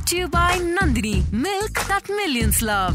to you by Nandini, milk that millions love.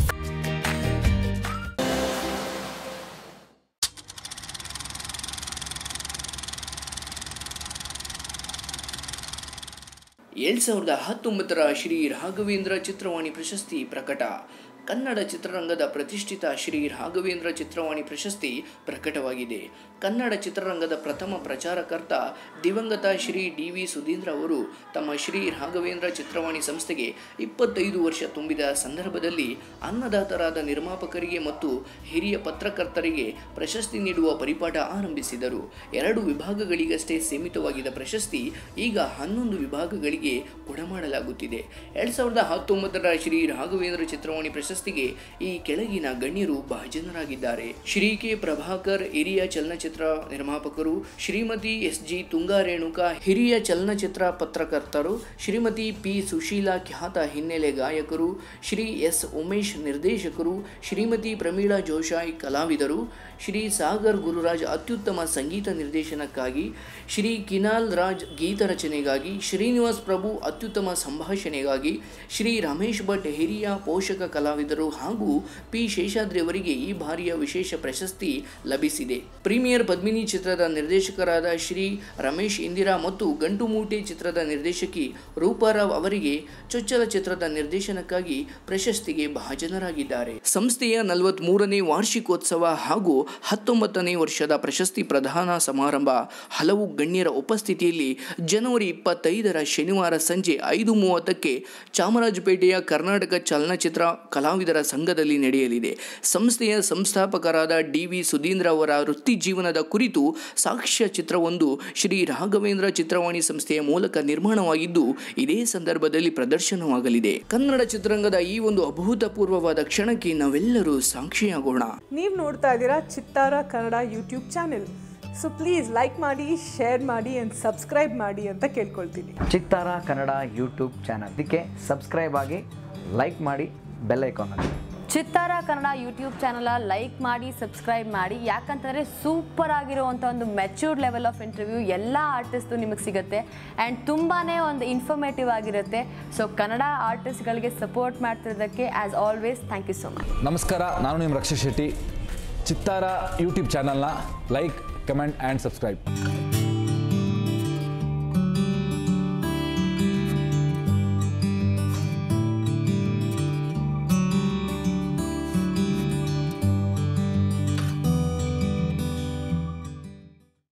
ಎರಡು ಸಾವಿರದ ಹತ್ತೊಂಬತ್ತರ ಶ್ರೀ ರಾಘವೇಂದ್ರ ಚಿತ್ರವಾಣಿ ಪ್ರಶಸ್ತಿ ಪ್ರಕಟ ಕನ್ನಡ ಚಿತ್ರರಂಗದ ಪ್ರತಿಷ್ಠಿತ ಶ್ರೀ ರಾಘವೇಂದ್ರ ಚಿತ್ರವಾಣಿ ಪ್ರಶಸ್ತಿ ಪ್ರಕಟವಾಗಿದೆ ಕನ್ನಡ ಚಿತ್ರರಂಗದ ಪ್ರಥಮ ಪ್ರಚಾರಕರ್ತ ದಿವಂಗತ ಶ್ರೀ ಡಿ ವಿ ಸುಧೀಂದ್ರ ಅವರು ತಮ್ಮ ಶ್ರೀ ರಾಘವೇಂದ್ರ ಚಿತ್ರವಾಣಿ ಸಂಸ್ಥೆಗೆ ಇಪ್ಪತ್ತೈದು ವರ್ಷ ತುಂಬಿದ ಸಂದರ್ಭದಲ್ಲಿ ಅನ್ನದಾತರಾದ ನಿರ್ಮಾಪಕರಿಗೆ ಮತ್ತು ಹಿರಿಯ ಪತ್ರಕರ್ತರಿಗೆ ಪ್ರಶಸ್ತಿ ನೀಡುವ ಪರಿಪಾಠ ಆರಂಭಿಸಿದರು ಎರಡು ವಿಭಾಗಗಳಿಗಷ್ಟೇ ಸೀಮಿತವಾಗಿದ್ದ ಪ್ರಶಸ್ತಿ ಈಗ ಹನ್ನೊಂದು ವಿಭಾಗಗಳಿಗೆ ಕೊಡಮಾಡಲಾಗುತ್ತಿದೆ ಎರಡ್ ಸಾವಿರದ ಹತ್ತೊಂಬತ್ತರ ಶ್ರೀ ರಾಘವೇಂದ್ರ ಚಿತ್ರವಾಣಿ ಪ್ರಶಸ್ತಿಗೆ ಈ ಕೆಳಗಿನ ಗಣ್ಯರು ಭಾಜನರಾಗಿದ್ದಾರೆ ಶ್ರೀ ಕೆ ಪ್ರಭಾಕರ್ ಹಿರಿಯ ಚಲನಚಿತ್ರ ನಿರ್ಮಾಪಕರು ಶ್ರೀಮತಿ ಎಸ್ ಜಿ ತುಂಗಾರೇಣುಕಾ ಹಿರಿಯ ಚಲನಚಿತ್ರ ಪತ್ರಕರ್ತರು ಶ್ರೀಮತಿ ಪಿ ಸುಶೀಲಾ ಖ್ಯಾತ ಹಿನ್ನೆಲೆ ಗಾಯಕರು ಶ್ರೀ ಎಸ್ ಉಮೇಶ್ ನಿರ್ದೇಶಕರು ಶ್ರೀಮತಿ ಪ್ರಮೀಳಾ ಜೋಶಾಯ್ ಕಲಾವಿದರು ಶ್ರೀ ಸಾಗರ್ ಗುರುರಾಜ್ ಅತ್ಯುತ್ತಮ ಸಂಗೀತ ನಿರ್ದೇಶನಕ್ಕಾಗಿ ಶ್ರೀ ಕಿನಾಲ್ ರಾಜ್ ಗೀತ ರಚನೆಗಾಗಿ ಶ್ರೀನಿವಾಸ್ ಪ್ರಭು ಅತ್ಯುತ್ತಮ ಸಂಭಾಷಣೆಗಾಗಿ ಶ್ರೀ ರಮೇಶ್ ಭಟ್ ಹಿರಿಯ ಪೋಷಕ ಕಲಾವಿದರು ಹಾಗೂ ಪಿ ಶೇಷಾದ್ರಿ ಅವರಿಗೆ ಈ ಬಾರಿಯ ವಿಶೇಷ ಪ್ರಶಸ್ತಿ ಲಭಿಸಿದೆ ಪ್ರೀಮಿಯರ್ ಪದ್ಮಿನಿ ಚಿತ್ರದ ನಿರ್ದೇಶಕರಾದ ಶ್ರೀ ರಮೇಶ್ ಇಂದಿರಾ ಮತ್ತು ಗಂಟು ಮೂಟೆ ಚಿತ್ರದ ನಿರ್ದೇಶಕಿ ರೂಪಾರಾವ್ ಅವರಿಗೆ ಚೊಚ್ಚಲ ಚಿತ್ರದ ನಿರ್ದೇಶನಕ್ಕಾಗಿ ಪ್ರಶಸ್ತಿಗೆ ಭಾಜನರಾಗಿದ್ದಾರೆ ಸಂಸ್ಥೆಯ ನಲವತ್ಮೂರನೇ ವಾರ್ಷಿಕೋತ್ಸವ ಹಾಗೂ ಹತ್ತೊಂಬತ್ತನೇ ವರ್ಷದ ಪ್ರಶಸ್ತಿ ಪ್ರದಾನ ಸಮಾರಂಭ ಹಲವು ಗಣ್ಯರ ಉಪಸ್ಥಿತಿಯಲ್ಲಿ ಜನವರಿ ಇಪ್ಪತ್ತೈದರ ಶನಿವಾರ ಸಂಜೆ ಐದು ಮೂವತ್ತಕ್ಕೆ ಚಾಮರಾಜಪೇಟೆಯ ಕರ್ನಾಟಕ ಚಲನಚಿತ್ರ ಕಲಾವಿದರ ಸಂಘದಲ್ಲಿ ನಡೆಯಲಿದೆ ಸಂಸ್ಥೆಯ ಸಂಸ್ಥಾಪಕರಾದ ಡಿ ವಿ ಸುಧೀಂದ್ರ ಅವರ ವೃತ್ತಿ ಜೀವನದ ಕುರಿತು ಸಾಕ್ಷ್ಯ ಚಿತ್ರವೊಂದು ಶ್ರೀ ರಾಘವೇಂದ್ರ ಚಿತ್ರವಾಣಿ ಸಂಸ್ಥೆಯ ಮೂಲಕ ನಿರ್ಮಾಣವಾಗಿದ್ದು ಇದೇ ಸಂದರ್ಭದಲ್ಲಿ ಪ್ರದರ್ಶನವಾಗಲಿದೆ ಕನ್ನಡ ಚಿತ್ರರಂಗದ ಈ ಒಂದು ಅಭೂತಪೂರ್ವವಾದ ಕ್ಷಣಕ್ಕೆ ನಾವೆಲ್ಲರೂ ಸಾಕ್ಷಿಯಾಗೋಣ ನೀವು ನೋಡ್ತಾ ಇದ್ದೀರಾ Chittara Kannada YouTube channel so please like ಮಾಡಿ ಶೇರ್ ಮಾಡಿ ಆ್ಯಂಡ್ ಸಬ್ಸ್ಕ್ರೈಬ್ ಮಾಡಿ ಅಂತ ಕೇಳ್ಕೊಳ್ತೀನಿ ಚಿತ್ತಾರ ಕನ್ನಡ ಯೂಟ್ಯೂಬ್ ಚಾನಲ್ ಇದಕ್ಕೆ ಸಬ್ಸ್ಕ್ರೈಬ್ ಆಗಿ ಲೈಕ್ ಮಾಡಿ ಬೆಲ್ ಐಕಾನ್ ಅಲ್ಲಿ Chittara Kannada YouTube channel like ಮಾಡಿ ಸಬ್ಸ್ಕ್ರೈಬ್ ಮಾಡಿ ಯಾಕಂತಂದರೆ ಸೂಪರ್ ಆಗಿರುವಂಥ ಒಂದು ಮೆಚ್ಯೂರ್ಡ್ ಲೆವೆಲ್ ಆಫ್ ಇಂಟರ್ವ್ಯೂ ಎಲ್ಲ ಆರ್ಟಿಸ್ಟು ನಿಮಗೆ ಸಿಗುತ್ತೆ ಆ್ಯಂಡ್ ತುಂಬಾ ಒಂದು ಇನ್ಫಾರ್ಮೇಟಿವ್ ಆಗಿರುತ್ತೆ ಸೊ ಕನ್ನಡ ಆರ್ಟಿಸ್ಟ್ಗಳಿಗೆ ಸಪೋರ್ಟ್ ಮಾಡ್ತಿರೋದಕ್ಕೆ as always thank you so much ನಮಸ್ಕಾರ ನಾನು ನಿಮ್ಮ ರಕ್ಷಾ ಶೆಟ್ಟಿ ಚಿತ್ತಾರ ಯೂಟ್ಯೂಬ್ ಚಾನಲ್ನ ಲೈಕ್ ಕಮೆಂಟ್ ಆ್ಯಂಡ್ ಸಬ್ಸ್ಕ್ರೈಬ್